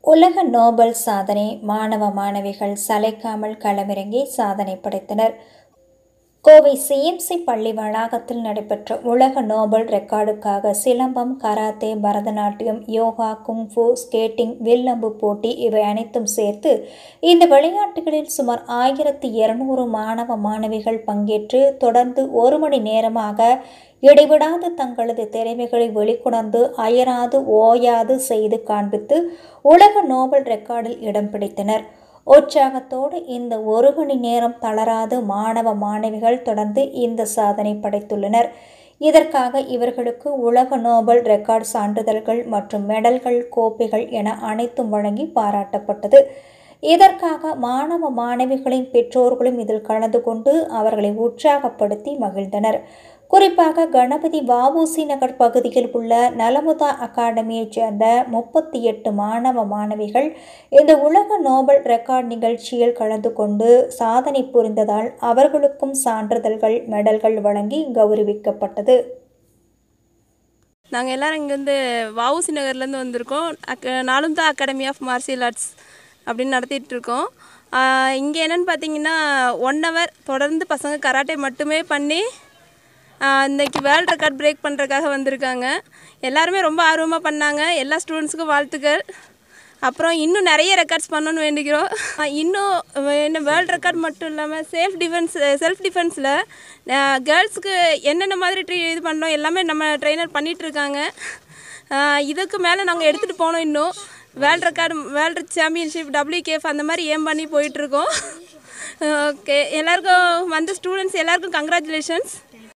உலக நோபல் சாதனை மாணவ மாணவிகள் சளைக்காமல் களமிறங்கி சாதனை படைத்தனர் கோவை சிஎம்சி பள்ளி வளாகத்தில் நடைபெற்ற உலக நோபல் ரெக்கார்டுக்காக silambam karate Bharatanatyam yoga kung fu skating வில்லம்பு போட்டி இவை அனைத்தும் சேர்த்து இந்த விளையாட்டுகளில் சுமார் ஆயிரத்தி இருநூறு மாணவ மாணவிகள் பங்கேற்று தொடர்ந்து ஒரு மணி நேரமாக இடைவிடாது தங்களது திறமைகளை வெளிக்கொணர்ந்து அயராது ஓயாது செய்து காண்பித்து உலக நோபல் ரெக்கார்டில் இடம் பிடித்தனர் உற்சாகத்தோடு இந்த ஒரு மணி நேரம் தளராது மாணவ மாணவிகள் தொடர்ந்து இந்த சாதனை படைத்துள்ளனர் இதற்காக இவர்களுக்கு உலக நோபல் ரெக்கார்ட் சான்றிதழ்கள் மற்றும் மெடல்கள் கோப்பைகள் என அனைத்தும் வழங்கி பாராட்டப்பட்டது இதற்காக மாணவ மாணவிகளின் பெற்றோர்களும் இதில் கலந்து கொண்டு அவர்களை உற்சாகப்படுத்தி மகிழ்ந்தனர் குறிப்பாக கணபதி வஉசி நகர் பகுதியில் உள்ள நலமுதா அகாடமியைச் சேர்ந்த முப்பத்தி எட்டு மாணவ மாணவிகள் இந்த உலக நோபல் ரெக்கார்ட் நிகழ்ச்சியில் கலந்து கொண்டு சாதனை புரிந்ததால் அவர்களுக்கும் சான்றிதழ்கள் மெடல்கள் வழங்கி கௌரவிக்கப்பட்டது நாங்கள் எல்லோரும் இங்கேருந்து வஉசி நகர்லேருந்து வந்திருக்கோம் அக்க நாலுந்தா அகாடமி ஆஃப் மார்ஷியல் ஆர்ட்ஸ் அப்படின்னு நடத்திட்டு இருக்கோம் இங்கே என்னென்னு பார்த்தீங்கன்னா ஒன் ஹவர் தொடர்ந்து பசங்க கராட்டே மட்டுமே பண்ணி இன்றைக்கி வேர்ல்ட் ரெக்கார்ட் பிரேக் பண்ணுறதுக்காக வந்திருக்காங்க எல்லாருமே ரொம்ப ஆர்வமாக பண்ணாங்க எல்லா ஸ்டூடெண்ட்ஸுக்கும் வாழ்த்துக்கள் அப்புறம் இன்னும் நிறைய ரெக்கார்ட்ஸ் பண்ணணும்னு வேண்டிக்கிறோம் இன்னும் என்ன வேர்ல்ட் ரெக்கார்ட் மட்டும் இல்லாமல் செல்ஃப் டிஃபென்ஸ் செல்ஃப் டிஃபென்ஸில் கேர்ள்ஸுக்கு என்னென்ன மாதிரி ட்ரீ இது பண்ணோம் எல்லாமே நம்ம ட்ரெயினர் பண்ணிகிட்ருக்காங்க இதுக்கு மேலே நாங்கள் எடுத்துகிட்டு போனோம் இன்னும் world record world championship WKF அந்த மாதிரி ஏம் பண்ணி போயிட்டுருக்கோம் ஓகே எல்லாருக்கும் வந்த ஸ்டூடெண்ட்ஸ் எல்லாருக்கும் கங்க்ராச்சுலேஷன்ஸ்